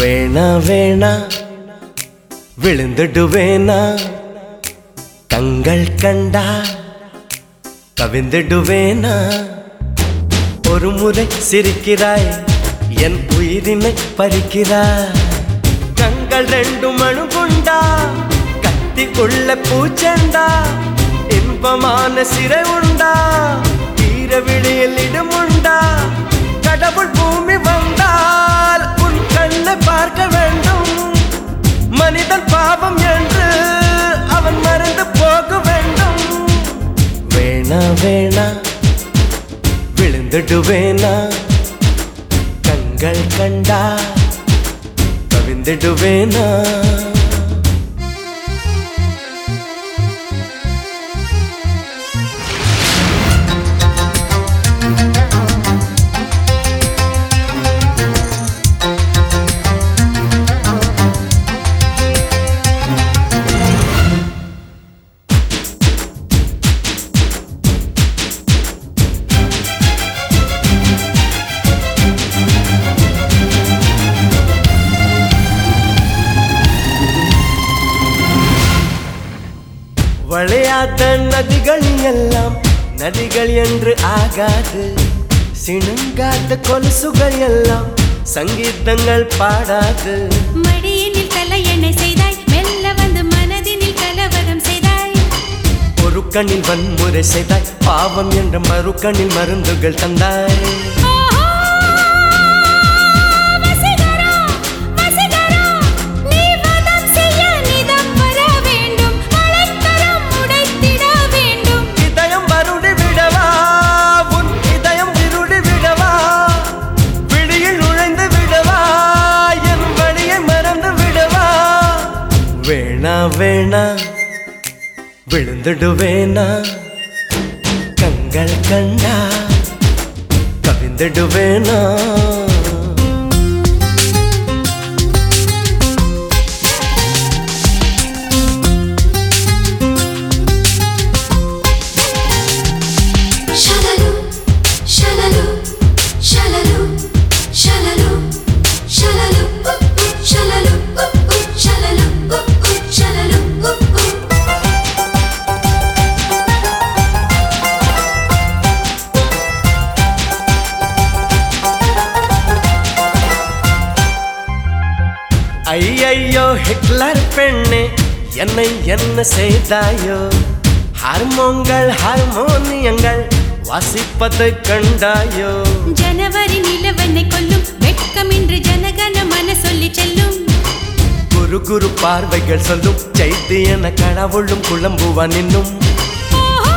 வேணா வேணா விழுந்துடுவேனா கண்கள் கண்டா கவிந்துடுவேனா ஒரு முறை சிரிக்கிறாய் என் உயிரினை பறிக்கிறாய் கண்கள் ரெண்டு மணு கொண்டா கத்தி கொள்ள பூச்செண்டா இன்பமான சிறை உண்டா தீர விழியில் இடமுண்டா கடவுள் பூமி வந்தால் உன் கண்ணை பார்க்க வேண்டும் மனிதன் பாவம் என்று அவன் மறந்து போக வேண்டும் வேணா வேணா விழுந்துடுவேனா கண்கள் கண்டா கவிந்துடுவேனா வளையாத நதிகள் எல்லாம் நதிகள் என்று ஆகாது சிணுங்காத கொலுசுகள் எல்லாம் சங்கீதங்கள் பாடாது மடியினில் தலையணை செய்தாய் மெல்ல வந்து மனதினில் கலவரம் செய்தாய் ஒரு கண்ணில் வன்முறை செய்தாய் பாவம் என்ற மறு கண்ணில் மருந்துகள் தந்தாய் ஆஹா! வசீகரா, வசீகரா, நீ வதம் செய்ய நிதம் வர வேண்டும் அலைக்கரம் உடைத்திட வேண்டும் இதயம் வருடி விடவா உன் இதயம் இருடி விடவா விழியில் நுழைந்து விடவா என் வழியை மறந்து விடவா வேணா வேணா விழுந்துடுவேனா கண்கள் கண்டா கவிந்துடுவேனா Shalaloom, shalaloom, shalaloom, shalaloom, shalaloom, ooh, ooh, shalaloom, ooh, ooh, shalaloom, ooh, ooh, shalaloom, ooh, ooh. ஐயையோ ஹிட்லர் பெண்ணே என்னை என்ன செய்தாயோ ஹார்மோன்கள் ஹார்மோனியங்கள் வாசிப்பதை கண்டாயோ ஜனவரி நிலவனை கொல்லும் வெட்கமின்றி ஜனகன மன சொல்லி செல்லும் குரு குரு பார்வைகள் சொல்லும் செய்தி என கடவுளும் குழம்புவான் இன்னும் ஆஹா!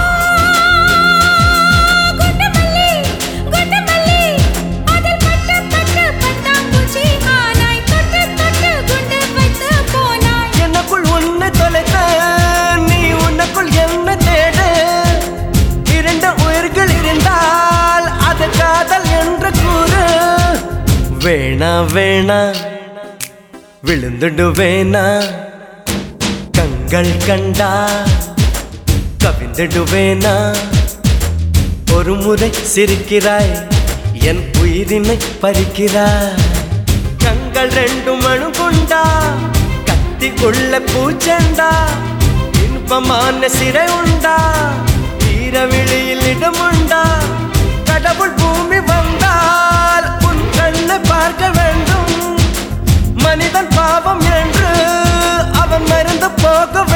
குண்டுமல்லி, குண்டுமல்லி, அதில் பட்டு, பட்டு, பட்டாம்பூச்சி ஆனாய். தொட்டு, தொட்டு, குண்டு வைத்து போனாய். எனக்குள் உன்னை தொலைத்த நீ உனக்குள் என்ன தேட இரண்டு உயிர்கள் இருந்தால் அது காதல் என்று கூறு வேணா வேணா விழுந்துடுவேனா கண்கள் கண்டா கவிந்துடுவேனா ஒரு முறை சிரிக்கிறாய் என் உயிரினை பறிக்கிறாய் கண்கள் ரெண்டு மணு கொண்டா கத்தி கொள்ள பூச்செண்டா இன்பமான சிறை உண்டா தீர விழியில் இடமுண்டா கடவுள் பூமி வந்தால் உன் கண்ணை பார்க்க வேண்டும் மனிதன் பாவம் என்று அவன் மறந்து போக